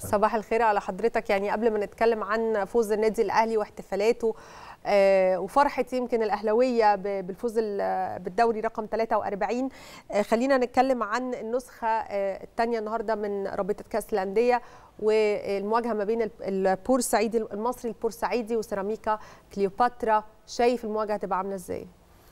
صباح الخير على حضرتك يعني قبل ما نتكلم عن فوز النادي الاهلي واحتفالاته آه، وفرحه يمكن الاهلاويه ب- بالفوز ال- بالدوري رقم 43 آه، خلينا نتكلم عن النسخه الثانيه النهارده من رابطه كاس الانديه والمواجهه ما بين ال- البورسعيدي المصري البورسعيدي وسيراميكا كليوباترا شايف المواجهه هتبقى عامله ازاي؟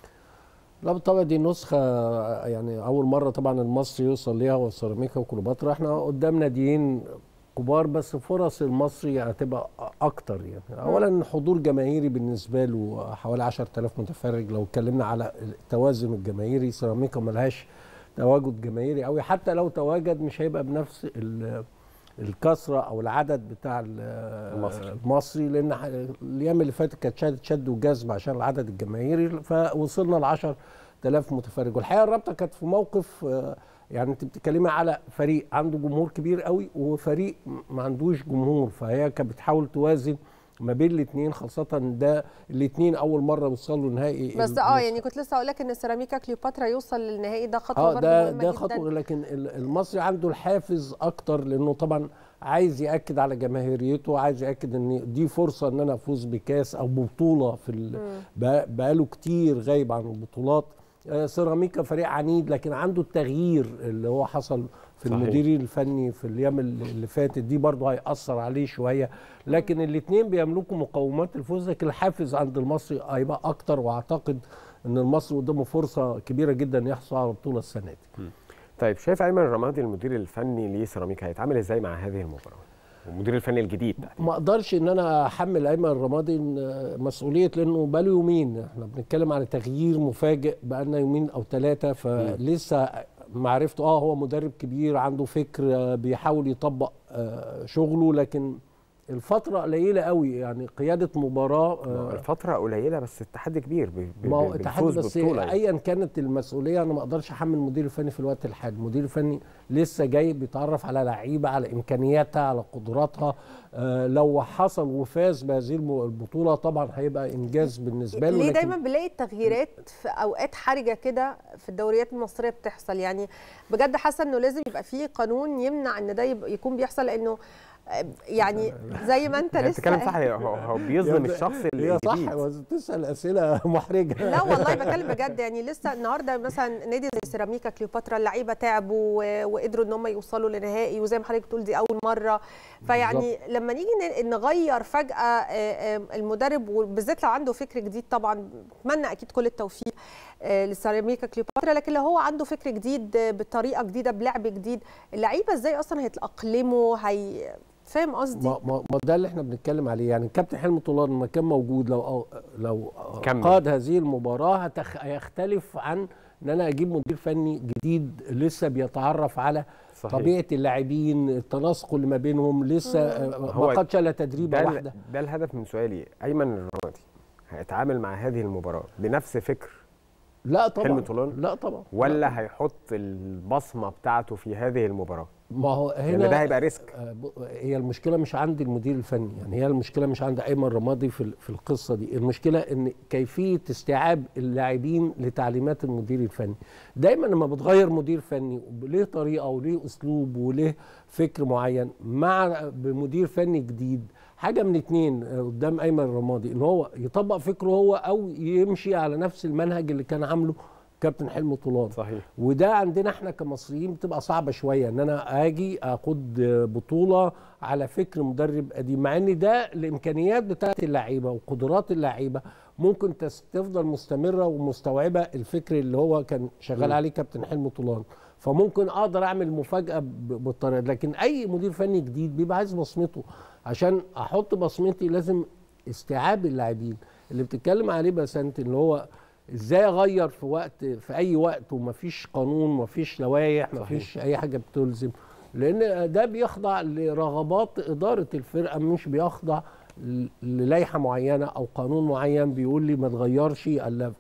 لا طبعا دي نسخة يعني أول مرة طبعا المصري يوصل ليها والسيراميكا وكليوباترا احنا قدام ناديين كبار بس فرص المصري هتبقى أكتر يعني أولا حضور جماهيري بالنسبة له حوالي 10000 متفرج لو اتكلمنا على التوازن الجماهيري سيراميكا ملهاش تواجد جماهيري قوي حتى لو تواجد مش هيبقى بنفس ال- الكثرة أو العدد بتاع ال- المصري. المصري لأن ح- الأيام اللي فاتت كانت شهادة شد وجذب عشان العدد الجماهيري فوصلنا ل 10000 متفرج والحقيقة الرابطة كانت في موقف آه، يعني أنت بتتكلمي على فريق عنده جمهور كبير قوي وفريق ما عندوش جمهور فهي كانت بتحاول توازن ما بين الاثنين خاصة ده الاثنين أول مرة وصلوا نهائي بس اه النسخة. يعني كنت لسه اقول لك ان سيراميكا كليوباترا يوصل للنهائي ده خطوه اه برضه ده مهمه ده جدا خطوه لكن ال- المصري عنده الحافز اكتر لانه طبعا عايز ياكد على جماهيريته عايز ياكد ان دي فرصه ان انا افوز بكاس او ببطوله في ال- بقى- بقاله كتير غايب عن البطولات آه، سيراميكا فريق عنيد لكن عنده التغيير اللي هو حصل في صحيح. المدير الفني في الايام اللي اللي فاتت دي برضه هيأثر عليه شويه لكن الاثنين بيملكوا مقومات الفوز لكن الحافز عند المصري هيبقى اكتر واعتقد ان المصري قدامه فرصه كبيره جدا يحصل على البطوله السنه دي طيب شايف ايمن الرمادي المدير الفني لسيراميكا هيتعامل ازاي مع هذه المباراه والمدير الفني الجديد تحديداً؟ ما اقدرش ان انا احمل ايمن الرمادي إن- مسؤوليه لانه بقاله يومين احنا بنتكلم على تغيير مفاجئ بقالنا يومين او ثلاثه فلسه معرفته اه هو مدرب كبير عنده فكر آه، بيحاول يطبق آه، شغله لكن الفتره قليله قوي يعني قياده مباراه ما هو آه، الفتره قليله بس التحدي كبير ب- ب- ما هو بالفوز اتحاد بس ببطولة يعني. ايا كانت المسؤوليه انا ما اقدرش احمل المدير الفني في الوقت الحالي المدير الفني لسه جاي بيتعرف على لعيبه على امكانياتها على قدراتها آه لو حصل وفاز بهذه الم- البطوله طبعا هيبقى انجاز بالنسبه له ليه لكن دايما بنلاقي التغييرات في اوقات حرجه كده في الدوريات المصريه بتحصل يعني بجد حاسه انه لازم يبقى في قانون يمنع ان ده يبقى- يكون بيحصل لانه آه، يعني زي ما انت هي لسه بتتكلم صح هي- هو هو بيظلم يا- الشخص هي صح الجديد بس تسال اسئله محرجه لا والله بتكلم بجد يعني لسه النهارده مثلا نادي زي سيراميكا كليوباترا اللعيبه تعبوا و- وقدروا ان هم يوصلوا لنهائي وزي ما حضرتك بتقول دي اول مره فيعني لما نيجي ن- نغير فجاه آه، آه، المدرب وبالذات لو عنده فكر جديد طبعا بتمنى اكيد كل التوفيق آه، لسيراميكا كليوباترا لكن لو هو عنده فكر جديد آه، بطريقه جديده بلعب جديد اللعيبه ازاي اصلا هيتاقلموا هي فاهم قصدي؟ ما, ما, ما ده اللي احنا بنتكلم عليه يعني الكابتن حلمي طولان لما كان موجود لو لو كمل. قاد هذه المباراه هتخ... هيختلف عن ان انا اجيب مدير فني جديد لسه بيتعرف على صحيح. طبيعه اللاعبين التناسق اللي ما بينهم لسه آه، هو ما قادش الا تدريبه ده, واحده ال- ده الهدف من سؤالي ايمن الرمادي هيتعامل مع هذه المباراه بنفس فكر لا طبعا حلمي طولان؟ لا طبعا ولا هيحط البصمه بتاعته في هذه المباراه ما هو لان هنا ده هيبقى ريسك آه، ب- هي المشكله مش عند المدير الفني يعني هي المشكله مش عند ايمن رمادي في ال- في القصه دي المشكله ان كيفيه استيعاب اللاعبين لتعليمات المدير الفني دايما لما بتغير مدير فني ليه طريقه وليه اسلوب وليه فكر معين مع بمدير فني جديد حاجه من اتنين آه، قدام ايمن رمادي ان هو يطبق فكره هو او يمشي على نفس المنهج اللي كان عامله كابتن حلمي طولان صحيح وده عندنا احنا كمصريين بتبقى صعبه شويه ان انا اجي اخد بطوله على فكر مدرب قديم مع ان ده الامكانيات بتاعت اللعيبه وقدرات اللعيبه ممكن تس- تفضل مستمره ومستوعبه الفكر اللي هو كان شغال م. عليه كابتن حلمي طولان فممكن اقدر اعمل مفاجاه ب- بالطريقه دي. لكن اي مدير فني جديد بيبقى عايز بصمته عشان احط بصمتي لازم استيعاب اللاعبين اللي بتتكلم عليه بسنت اللي هو ازاي اغير في وقت في اي وقت ومفيش قانون مفيش لوائح مفيش اي حاجه بتلزم لان ده بيخضع لرغبات اداره الفرقه مش بيخضع ل- للائحه معينه او قانون معين بيقول لي ما تغيرش الا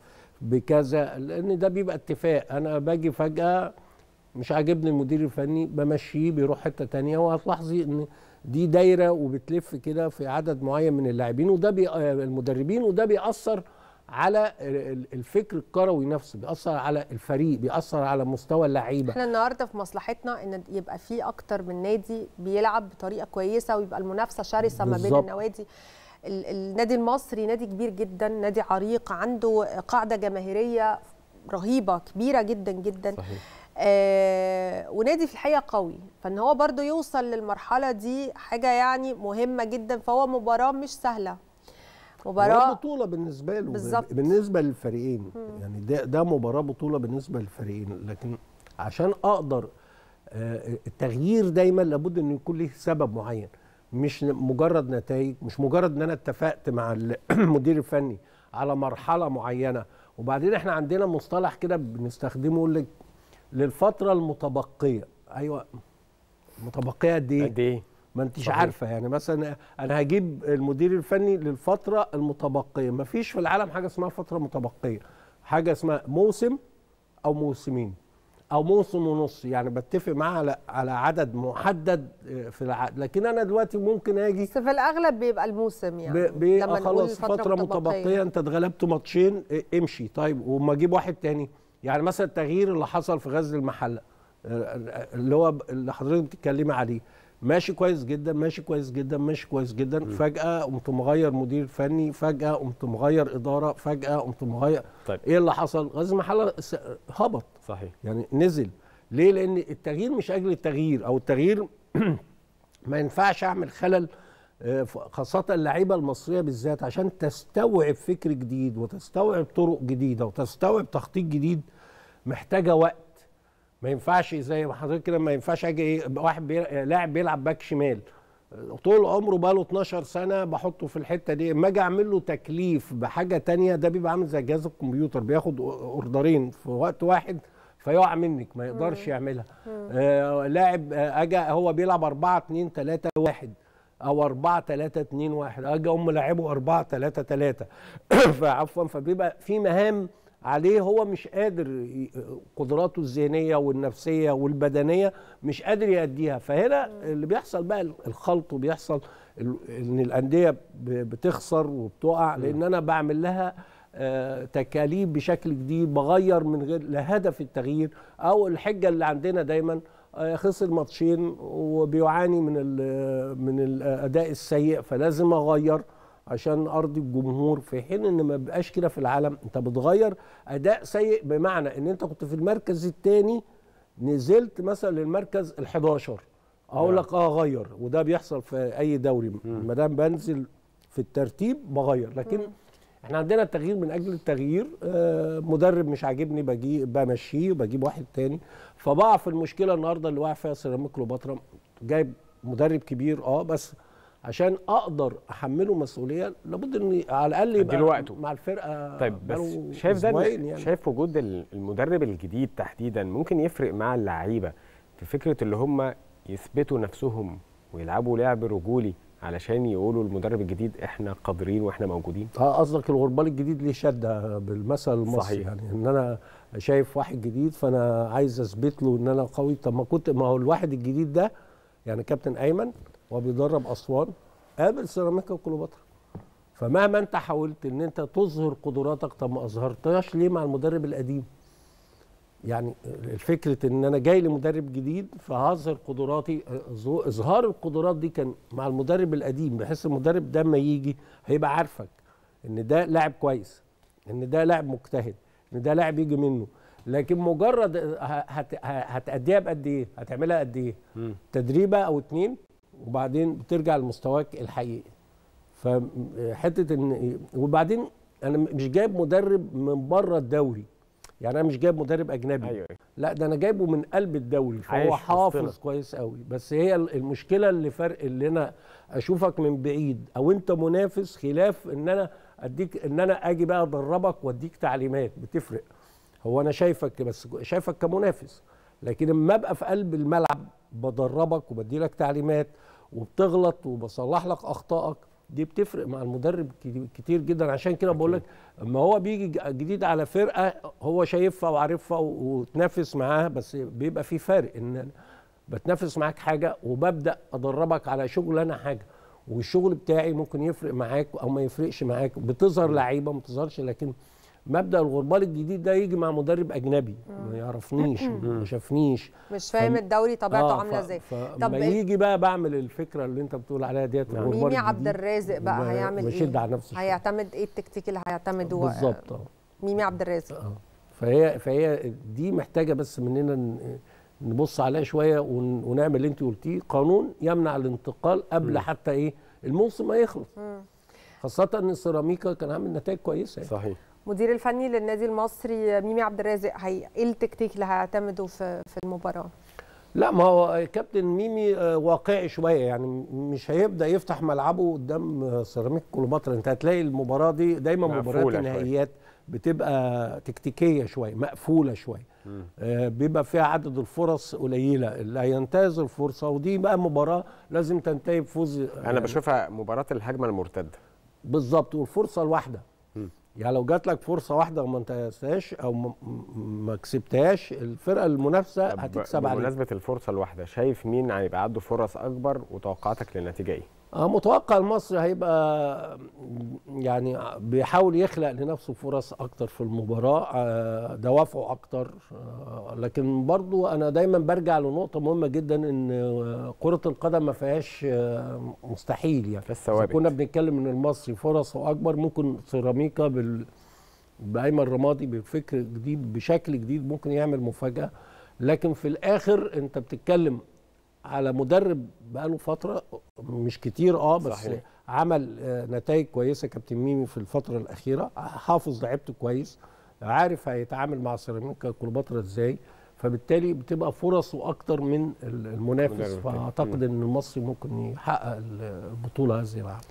بكذا لان ده بيبقى اتفاق انا باجي فجاه مش عاجبني المدير الفني بمشيه بيروح حته تانية وهتلاحظي ان دي دايره وبتلف كده في عدد معين من اللاعبين وده بي آه، المدربين وده بيأثر على ال- الفكر الكروي نفسه بيأثر على الفريق بيأثر على مستوى اللعيبه احنا النهارده في مصلحتنا ان يبقى في اكتر من نادي بيلعب بطريقه كويسه ويبقى المنافسه شرسه ما بين بالظبط. النوادي ال- النادي المصري نادي كبير جدا نادي عريق عنده قاعده جماهيريه رهيبه كبيره جدا جدا صحيح آه ونادي في الحقيقه قوي فان هو برضو يوصل للمرحله دي حاجه يعني مهمه جدا فهو مباراه مش سهله هو مباراه بطولة بالنسبة له بالظبط. بالنسبة للفريقين يعني ده ده مباراة بطولة بالنسبة للفريقين لكن عشان أقدر آه، التغيير دايما لابد إنه يكون له سبب معين مش مجرد نتائج مش مجرد إن أنا اتفقت مع المدير الفني على مرحلة معينة وبعدين احنا عندنا مصطلح كده بنستخدمه يقول لك للفترة المتبقية أيوه متبقية قد إيه؟ قد ايه ما انتش صحيح. عارفه يعني مثلا انا هجيب المدير الفني للفتره المتبقيه ما فيش في العالم حاجه اسمها فتره متبقيه حاجه اسمها موسم او موسمين او موسم ونص يعني بتفق معاه على على عدد محدد آه، في العقد لكن انا دلوقتي ممكن اجي بس في الاغلب بيبقى الموسم يعني ب- ب- لما نقول خلاص فتره متبقيه انت اتغلبت ماتشين اه، امشي طيب وما اجيب واحد تاني يعني مثلا التغيير اللي حصل في غزل المحله اه، اللي هو ب- اللي حضرتك بتتكلمي عليه ماشي كويس جدا ماشي كويس جدا ماشي كويس جدا فجاه قمت مغير مدير فني فجاه قمت مغير اداره فجاه قمت مغير طيب. ايه اللي حصل غزل المحله س- هبط صحيح يعني نزل ليه لان التغيير مش اجل التغيير او التغيير ما ينفعش اعمل خلل آه، ف- خاصة اللعيبة المصرية بالذات عشان تستوعب فكر جديد وتستوعب طرق جديدة وتستوعب تخطيط جديد محتاجة وقت ما ينفعش زي ما حضرتك كده ما ينفعش اجي ايه واحد بي... لاعب بيلعب باك شمال طول عمره بقى له 12 سنه بحطه في الحته دي اما اجي اعمل له تكليف بحاجه تانية ده بيبقى عامل زي جهاز الكمبيوتر بياخد اوردرين في وقت واحد فيقع منك ما يقدرش يعملها آه لاعب آه اجي هو بيلعب 4 2 3 1 او 4 3 2 1 اجي اقوم لاعبه 4 3 3 فعفوا فبيبقى في مهام عليه هو مش قادر ي- قدراته الذهنيه والنفسيه والبدنيه مش قادر يأديها فهنا اللي بيحصل بقى الخلط وبيحصل ال- ان الانديه ب- بتخسر وبتقع لان انا بعمل لها آه، تكاليف بشكل جديد بغير من غير لا هدف التغيير او الحجه اللي عندنا دايما آه، خسر ماتشين وبيعاني من ال- من الاداء السيء فلازم اغير عشان ارضي الجمهور في حين ان ما بيبقاش كده في العالم انت بتغير اداء سيء بمعنى ان انت كنت في المركز الثاني نزلت مثلا للمركز ال11 اقول لك اه غير وده بيحصل في اي دوري ما دام بنزل في الترتيب بغير لكن احنا عندنا التغيير من اجل التغيير آه مدرب مش عاجبني بجي بمشيه وبجيب واحد تاني فبقع في المشكله النهارده اللي واقع فيها سيراميك كليوباترا جايب مدرب كبير اه بس عشان اقدر احمله مسؤوليه لابد ان على الاقل يبقى أديله وقته. مع الفرقه طيب بس بقاله شايف ده أسبوعين يعني. يعني. شايف وجود ال- المدرب الجديد تحديدا ممكن يفرق مع اللعيبه في فكره اللي هم يثبتوا نفسهم ويلعبوا لعب رجولي علشان يقولوا المدرب الجديد احنا قادرين واحنا موجودين اه قصدك الغربال الجديد ليه شده بالمثل المصري صحيح. يعني ان انا شايف واحد جديد فانا عايز اثبت له ان انا قوي طب ما كنت ما هو الواحد الجديد ده يعني كابتن ايمن وهو بيدرب اسوان قابل سيراميكا وكليوباترا فمهما انت حاولت ان انت تظهر قدراتك طب ما اظهرتهاش ليه مع المدرب القديم يعني الفكرة ان انا جاي لمدرب جديد فهظهر قدراتي ظهو- اظهار القدرات دي كان مع المدرب القديم بحيث المدرب ده ما يجي هيبقى عارفك ان ده لاعب كويس ان ده لاعب مجتهد ان ده لاعب يجي منه لكن مجرد ه- هت- ه- هتأديها بقد ايه هتعملها قد ايه تدريبه او اتنين وبعدين بترجع لمستواك الحقيقي فحته ان وبعدين انا مش جايب مدرب من بره الدوري يعني انا مش جايب مدرب اجنبي ايوه لا ده انا جايبه من قلب الدوري عايش فهو في حافظ وسطنا. كويس قوي بس هي المشكله اللي فرق اللي انا اشوفك من بعيد او انت منافس خلاف ان انا اديك ان انا اجي بقى ادربك واديك تعليمات بتفرق هو انا شايفك بس شايفك كمنافس لكن اما ابقى في قلب الملعب بدربك وبدي لك تعليمات وبتغلط وبصلح لك اخطائك دي بتفرق مع المدرب كتي- كتير جدا عشان كده بقول لك اما هو بيجي ج- جديد على فرقه هو شايفها وعارفها و- وتنافس معاها بس بيبقى في فرق ان أنا بتنافس معاك حاجه وببدا ادربك على شغل انا حاجه والشغل بتاعي ممكن يفرق معاك او ما يفرقش معاك بتظهر لعيبه ما بتظهرش لكن مبدا الغربال الجديد ده يجي مع مدرب اجنبي ما يعرفنيش ما شافنيش مش فاهم فم- الدوري طبيعته آه، عامله ف- ازاي فلما طب يجي بقى بعمل الفكره اللي انت بتقول عليها ديت الغربال ميمي عبد الجديد، الرازق بقى ب- هيعمل بشد ايه على نفسي شوية. هيعتمد ايه التكتيك اللي هيعتمده بالظبط اه ميمي عبد الرازق اه فهي فهي دي محتاجه بس مننا ن- نبص عليها شويه ون- ونعمل اللي انت قلتيه قانون يمنع الانتقال قبل حتى ايه الموسم ما يخلص خاصه ان السيراميكا كان عامل نتائج كويسه يعني. صحيح مدير الفني للنادي المصري ميمي عبد الرازق هي ايه التكتيك اللي هيعتمده في في المباراه لا ما هو كابتن ميمي آه، واقعي شويه يعني م- مش هيبدا يفتح ملعبه قدام آه، سيراميكا كليوباترا انت هتلاقي المباراه دي دايما مقفولة مباريات شوية. النهائيات بتبقى تكتيكيه شويه مقفوله شويه آه، بيبقى فيها عدد الفرص قليله اللي هينتهز الفرصه ودي بقى مباراه لازم تنتهي بفوز انا بشوفها مباراه الهجمه المرتده بالظبط والفرصه الواحده يعني لو جات لك فرصه واحده وما انتهزتهاش او ما- ما كسبتهاش الفرقه المنافسه طب هتكسب عليك بمناسبه الفرصه الواحده شايف مين هيبقى عنده فرص اكبر وتوقعاتك للنتيجه ايه آه، متوقع المصري هيبقى يعني بيحاول يخلق لنفسه فرص اكتر في المباراه آه، دوافعه اكتر آه، لكن برضو انا دايما برجع لنقطه مهمه جدا ان آه، كره القدم ما فيهاش آه، مستحيل يعني بس إذا ثوابت كنا بنتكلم ان المصري فرصه اكبر ممكن سيراميكا بال بايمن رمادي بفكر جديد بشكل جديد ممكن يعمل مفاجاه لكن في الاخر انت بتتكلم على مدرب بقاله فتره مش كتير اه بس صحيح. صحيح. عمل آه، نتائج كويسه كابتن ميمي في الفتره الاخيره حافظ لعيبته كويس عارف هيتعامل مع سيراميكا كليوباترا ازاي فبالتالي بتبقى فرصه اكتر من المنافس مدرب. فاعتقد ان المصري ممكن يحقق البطوله هذه العام